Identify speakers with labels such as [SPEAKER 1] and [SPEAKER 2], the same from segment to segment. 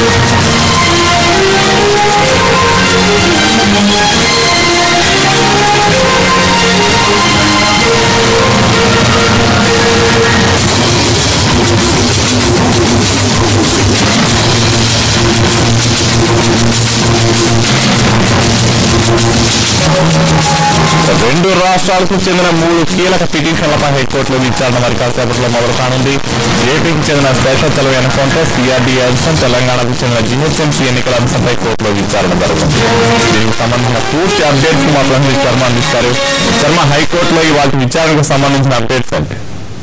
[SPEAKER 1] రెండు రాష్ట్రాలకు చెందిన మూడు కీలక పిటిషన్లపై హైకోర్టులో విచారణ మరి కాసేపట్లో మొదలు కానుంది ఏపీకి చెందిన స్పెషల్ సెలవు ఎన్కౌంటర్ సిఆర్డీ అంశం తెలంగాణకు చెందిన జిహెచ్ఎంసీ ఎన్నికల అంశంపై కోర్టులో విచారణ జరుగుతుంది దీనికి సంబంధించిన పూర్తి అప్డేట్స్ మా ప్రతినిధి శర్మ అందిస్తారు శర్మ హైకోర్టులో ఇవాళ విచారణకు సంబంధించిన అప్డేట్స్ ఏంటి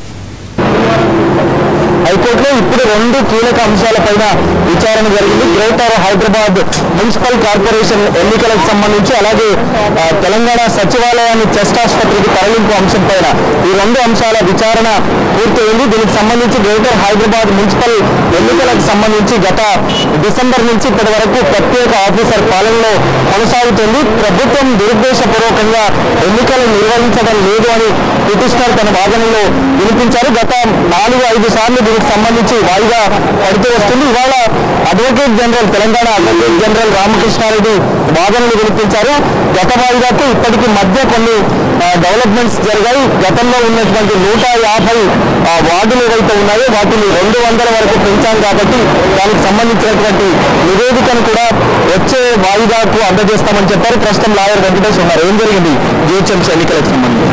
[SPEAKER 2] హైకోర్టులో ఇప్పుడు రెండు కీలక అంశాలపైన విచారణ జరిగింది గ్రేటర్ హైదరాబాద్ మున్సిపల్ కార్పొరేషన్ ఎన్నికలకు సంబంధించి అలాగే ఆ, తెలంగాణ సచివాలయాన్ని చెస్ట్ ఆసుపత్రికి తరలింపు అంశం పైన ఈ రెండు అంశాల విచారణ పూర్తయింది దీనికి సంబంధించి గ్రేటర్ హైదరాబాద్ మున్సిపల్ ఎన్నికలకు సంబంధించి గత డిసెంబర్ నుంచి ఇప్పటి వరకు ప్రత్యేక ఆఫీసర్ పాలనలో కొనసాగుతుంది ప్రభుత్వం దురుద్దేశపూర్వకంగా ఎన్నికలు నిర్వహించడం లేదు అని పిటిషనర్ తన వాదనలో వినిపించారు గత నాలుగు ఐదు సార్లు దీనికి సంబంధించి వాయిదా పడుతూ వస్తుంది ఇవాళ advocate general Telangana advocate general Ramakrishna Reddy వాదనలు వినిపించారు గత వాయిదాకు ఇప్పటికి మధ్య కొన్ని డెవలప్మెంట్స్ జరిగాయి గతంలో ఉన్నటువంటి నూట యాభై ఆ, వార్డులు ఏవైతే ఉన్నాయో వాటిని రెండు వందల వరకు పెంచాం కాబట్టి దానికి సంబంధించినటువంటి నివేదికను కూడా వచ్చే వాయిదాకు అందజేస్తామని చెప్పారు ప్రస్తుతం లాయర్ వెంకటేష్ ఉన్నారు ఏం జరిగింది జిహెచ్ఎంసీ ఎన్నికలకు సంబంధించి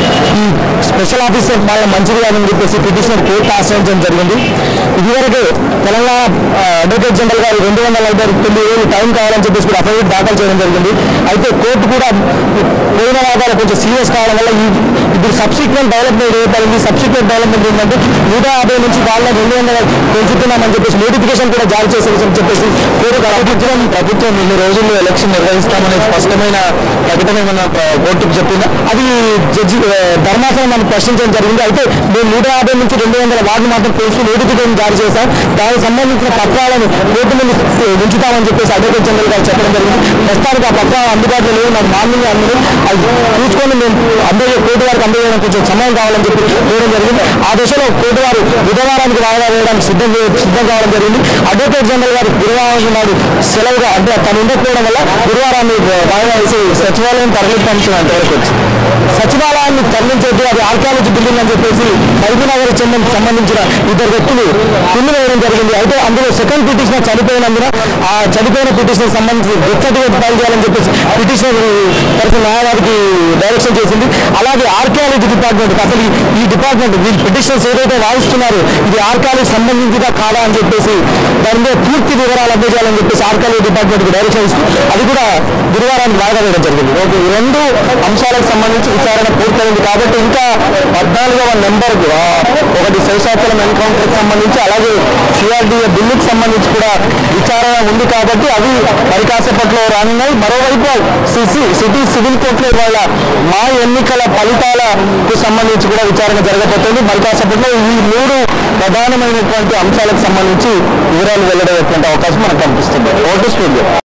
[SPEAKER 2] ఈ స్పెషల్ ఆఫీసర్ వాళ్ళ మంచిది అని చెప్పేసి పిటిషనర్ కోర్టు ఆశ్రయించడం జరిగింది ఇదివరకే తెలంగాణ ఆ, అడ్వకేట్ జనరల్ గారు రెండు వందల నలభై తొమ్మిది వేలు టైం కావాలని చెప్పేసి కూడా అఫిడవిట్ దాఖలు చేయడం జరిగింది అయితే కోర్టు కూడా పోయిన వాదాలు కొంచెం సీరియస్ కావడం వల్ల ఈ ఇప్పుడు సబ్సిక్వెంట్ డెవలప్మెంట్ ఏర్పడింది సబ్సిక్వెంట్ డెవలప్మెంట్ ఏంటంటే నూట యాభై నుంచి వాళ్ళ రెండు వందల పెంచుతున్నామని చెప్పేసి నోటిఫికేషన్ కూడా జారీ చేసేసి చెప్పేసి కోర్టు ప్రకటించడం ప్రభుత్వం ఇన్ని రోజుల్లో ఎలక్షన్ నిర్వహిస్తామనే స్పష్టమైన ప్రకటన ఏమన్నా ఆ, కోర్టుకు చెప్పిందా అది జడ్జి ఆ, ధర్మాసనం మనం ప్రశ్నించడం జరిగింది అయితే మేము నూట యాభై నుంచి రెండు వందల వార్డు మాత్రం పెంచి నోటిఫికేషన్ జారీ చేశాం దానికి సంబంధించిన పత్రాలను కోర్టు ముందు ఉంచుతామని చెప్పేసి అడ్వకేట్ జనరల్ గారు చెప్పడం జరిగింది ప్రస్తుతానికి ఆ పత్రాలు అందుబాటులో లేవు నాకు మార్నింగ్ అందరూ అది చూసుకొని మేము అందజే కోర్టు వారికి అందజేయడం కొంచెం సమయం కావాలని చెప్పి కోరడం జరిగింది ఆ దశలో కోర్టు వారు బుధవారానికి వాయిదా వేయడానికి సిద్ధం చే- సిద్ధం కావడం జరిగింది అడ్వకేట్ జనరల్ గారు గురువారం నాడు సెలవుగా అంటే తను ఉండకపోవడం వల్ల గురువారాన్ని వాయిదా వేసి సచివాలయం తరలించాల్సిన అంతవరకు వచ్చింది సచివాలయాన్ని తరలించొద్దు అది ఆర్కియాలజీ బిల్డింగ్ అని చెప్పేసి నగర్ చెందిన సంబంధించిన ఇద్దరు వ్యక్తులు పిల్లు వేయడం జరిగింది అయితే అందులో సెకండ్ పిటిషనర్ చనిపోయినందున ఆ చనిపోయిన పిటిషన్ సంబంధించి డెత్ సర్టిఫికేట్ ఫైల్ చేయాలని చెప్పేసి పిటిషనర్ తరఫు న్యాయవాదికి డైరెక్షన్ చేసింది అలాగే ఆర్కియాలజీ డిపార్ట్మెంట్ అసలు ఈ- ఈ డిపార్ట్మెంట్ వీళ్ళు పిటిషన్స్ ఏదైతే వాయిస్తున్నారో ఇది ఆర్కియాలజీ సంబంధించిదా కాదా అని చెప్పేసి దాని మీద పూర్తి వివరాలు అందజేయాలని చెప్పేసి ఆర్కియాలజీ డిపార్ట్మెంట్కి డైరెక్షన్ ఇస్తూ అది కూడా గురువారానికి వాయిదా వేయడం జరిగింది ఓకే ఈ రెండు అంశాలకు సంబంధించి విచారణ పూర్తయింది కాబట్టి ఇంకా పద్నాలుగవ నెంబర్ ఒకటి శేషాచలం ఎన్కౌంటర్కి సంబంధించి అలాగే సిఆర్డీఏ బిల్లుకి సంబంధించి కూడా విచారణ ఉంది కాబట్టి అవి మరి కాసేపట్లో రానున్నాయి మరోవైపు సిసి సిటీ సివిల్ కోర్టులో ఇవాళ మా ఎన్నికల ఫలితాలకు సంబంధించి కూడా విచారణ జరగబోతోంది మరి కాసేపట్లో ఈ మూడు ప్రధానమైనటువంటి అంశాలకు సంబంధించి వివరాలు వెల్లడయ్యేటువంటి అవకాశం మనకు కనిపిస్తుంది ఓటు స్టూడియో